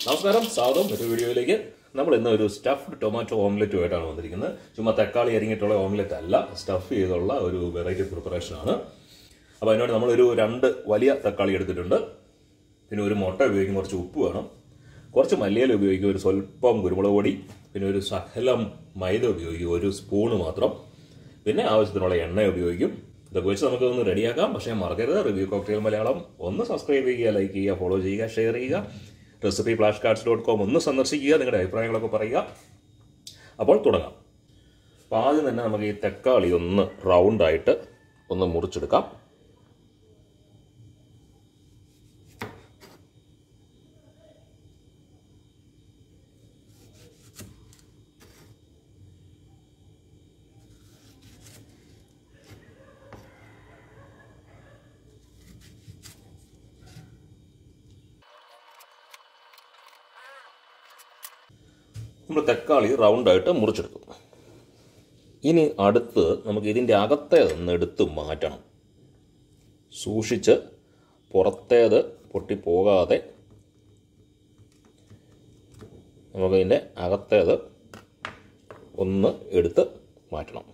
നമസ്കാരം സ്വാഗതം മറ്റൊരു വീഡിയോയിലേക്ക് നമ്മൾ ഇന്ന് ഒരു സ്റ്റഫ്ഡ് ടൊമാറ്റോ ഓംലെറ്റുമായിട്ടാണ് വന്നിരിക്കുന്നത് ചുമ്മാ തക്കാളി അരിഞ്ഞിട്ടുള്ള ഓംലെറ്റ് അല്ല സ്റ്റഫ് ചെയ്തുള്ള ഒരു വെറൈറ്റി പ്രിപ്പറേഷൻ ആണ് അപ്പോൾ അതിനോട് നമ്മളൊരു രണ്ട് വലിയ തക്കാളി എടുത്തിട്ടുണ്ട് പിന്നെ ഒരു മുട്ട ഉപയോഗിക്കും കുറച്ച് ഉപ്പ് വേണം കുറച്ച് മല്ലിയില ഉപയോഗിക്കും ഒരു സ്വല്പം കുരുമുളക് പൊടി പിന്നെ ഒരു ശകലം മൈദ ഉപയോഗിക്കും ഒരു സ്പൂണ് മാത്രം പിന്നെ ആവശ്യത്തിനുള്ള എണ്ണ ഉപയോഗിക്കും ഇതൊക്കെ വെച്ച് നമുക്ക് ഒന്ന് റെഡിയാക്കാം പക്ഷേ മറക്കരുത് റിവ്യൂ കോക്ടെയിൽ മലയാളം ഒന്ന് സബ്സ്ക്രൈബ് ചെയ്യുക ലൈക്ക് ചെയ്യുക ഫോളോ ചെയ്യുക ഷെയർ ചെയ്യുക recipe flash cards dot com ഒന്ന് സന്ദർശിക്കുക നിങ്ങളുടെ അഭിപ്രായങ്ങളൊക്കെ പറയുക അപ്പോൾ തുടങ്ങാം അപ്പോൾ ആദ്യം തന്നെ നമുക്ക് ഈ തക്കാളി ഒന്ന് റൗണ്ടായിട്ട് ഒന്ന് മുറിച്ചെടുക്കാം നമ്മൾ തക്കാളി റൗണ്ടായിട്ട് മുറിച്ചെടുത്തു ഇനി അടുത്ത് നമുക്ക് ഇതിൻ്റെ അകത്തെ ഒന്ന് എടുത്ത് മാറ്റണം സൂക്ഷിച്ച് പുറത്തേത് പൊട്ടിപ്പോകാതെ നമുക്കതിൻ്റെ അകത്തേത് ഒന്ന് എടുത്ത് മാറ്റണം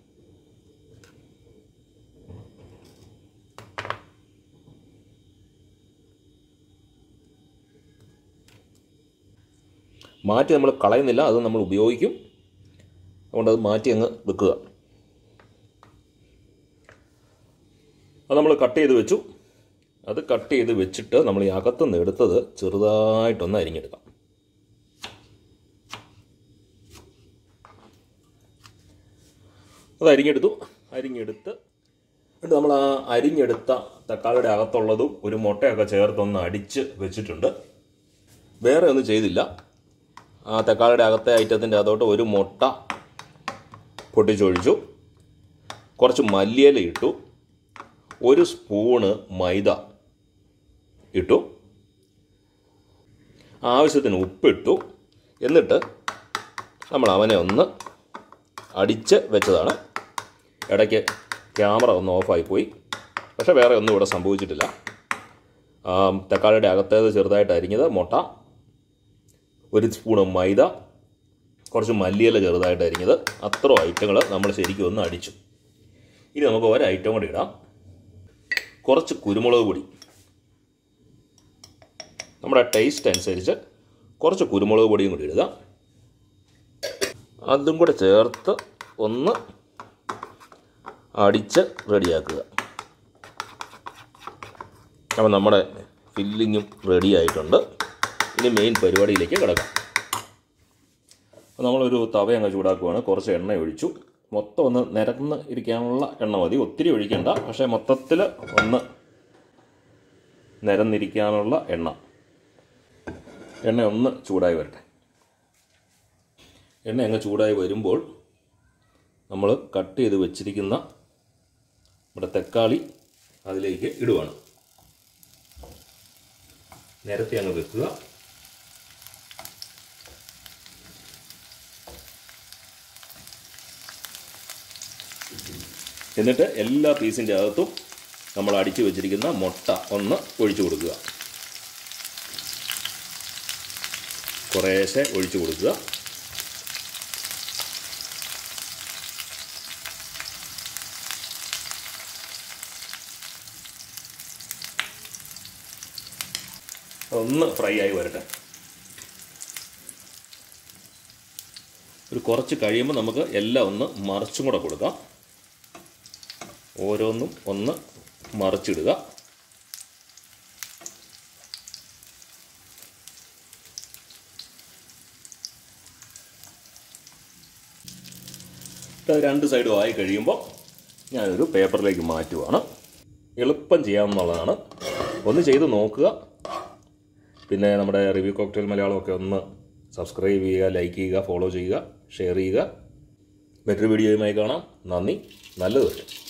മാറ്റി നമ്മൾ കളയുന്നില്ല അത് നമ്മൾ ഉപയോഗിക്കും അതുകൊണ്ട് അത് മാറ്റി അങ്ങ് വെക്കുക അത് നമ്മൾ കട്ട് ചെയ്ത് വെച്ചു അത് കട്ട് ചെയ്ത് വെച്ചിട്ട് നമ്മൾ ഈ അകത്തുനിന്ന് എടുത്തത് ചെറുതായിട്ടൊന്ന് അരിഞ്ഞെടുക്കാം അത് അരിഞ്ഞെടുത്തു അരിഞ്ഞെടുത്ത് എന്നിട്ട് നമ്മൾ ആ അരിഞ്ഞെടുത്ത തക്കാളിയുടെ അകത്തുള്ളതും ഒരു മുട്ടയൊക്കെ ചേർത്തൊന്ന് അടിച്ച് വെച്ചിട്ടുണ്ട് വേറെ ഒന്നും ചെയ്തില്ല ആ തക്കാളിയുടെ അകത്തെ ഐറ്റത്തിൻ്റെ അതോട്ട് ഒരു മുട്ട പൊട്ടിച്ചൊഴിച്ചു കുറച്ച് മല്ലിയില ഇട്ടു ഒരു സ്പൂണ് മൈദ ഇട്ടു ആവശ്യത്തിന് ഉപ്പിട്ടു എന്നിട്ട് നമ്മൾ അവനെ ഒന്ന് അടിച്ച് വെച്ചതാണ് ഇടയ്ക്ക് ക്യാമറ ഒന്ന് ഓഫായി പോയി പക്ഷേ വേറെ ഒന്നും ഇവിടെ സംഭവിച്ചിട്ടില്ല ആ, തക്കാളിയുടെ അകത്തേത് ചെറുതായിട്ട് അരിഞ്ഞത് മുട്ട ഒരു സ്പൂണ് മൈദ കുറച്ച് മല്ലിയില ചെറുതായിട്ട് അരിഞ്ഞത് അത്ര ഐറ്റങ്ങൾ നമ്മൾ ശരിക്കും ഒന്ന് അടിച്ചു ഇനി നമുക്ക് ഒരു ഐറ്റം കൂടി ഇടാം കുറച്ച് കുരുമുളക് പൊടി നമ്മുടെ ടേസ്റ്റ് അനുസരിച്ച് കുറച്ച് കുരുമുളക് പൊടിയും കൂടി ഇടുക അതും കൂടെ ചേർത്ത് ഒന്ന് അടിച്ച് റെഡിയാക്കുക അപ്പോൾ നമ്മുടെ ഫില്ലിങ്ങും റെഡി ആയിട്ടുണ്ട് ഇനി മെയിൻ പരിപാടിയിലേക്ക് കിടക്കാം അപ്പോൾ നമ്മളൊരു തവ അങ്ങ് ചൂടാക്കുവാണ് കുറച്ച് എണ്ണ ഒഴിച്ചു മൊത്തം ഒന്ന് നിരന്ന് ഇരിക്കാനുള്ള എണ്ണ മതി ഒത്തിരി ഒഴിക്കണ്ട പക്ഷേ മൊത്തത്തിൽ ഒന്ന് നിരന്നിരിക്കാനുള്ള എണ്ണ എണ്ണ ഒന്ന് ചൂടായി വരട്ടെ എണ്ണ അങ്ങ് ചൂടായി വരുമ്പോൾ നമ്മൾ കട്ട് ചെയ്ത് വെച്ചിരിക്കുന്ന നമ്മുടെ തക്കാളി അതിലേക്ക് ഇടുവാണ് നിരത്തി അങ്ങ് വെക്കുക എന്നിട്ട് എല്ലാ പീസിൻ്റെ അകത്തും നമ്മൾ അടിച്ചു വെച്ചിരിക്കുന്ന മുട്ട ഒന്ന് ഒഴിച്ചു കൊടുക്കുക കുറേശ്ശെ ഒഴിച്ചു കൊടുക്കുക ഒന്ന് ഫ്രൈ ആയി വരട്ടെ ഒരു കുറച്ച് കഴിയുമ്പോൾ നമുക്ക് എല്ലാം ഒന്ന് മറിച്ചും കൂടെ കൊടുക്കാം ഓരോന്നും ഒന്ന് മറിച്ചിടുക ഇത് രണ്ട് സൈഡും ആയി കഴിയുമ്പോൾ ഞാനൊരു പേപ്പറിലേക്ക് മാറ്റുവാണ് എളുപ്പം ചെയ്യാവുന്നതാണ് ഒന്ന് ചെയ്ത് നോക്കുക പിന്നെ നമ്മുടെ റിവ്യൂ കോക്ടെയിൽ മലയാളമൊക്കെ ഒന്ന് സബ്സ്ക്രൈബ് ചെയ്യുക ലൈക്ക് ചെയ്യുക ഫോളോ ചെയ്യുക ഷെയർ ചെയ്യുക മറ്റൊരു വീഡിയോയുമായി കാണാം നന്ദി നല്ലത് വരും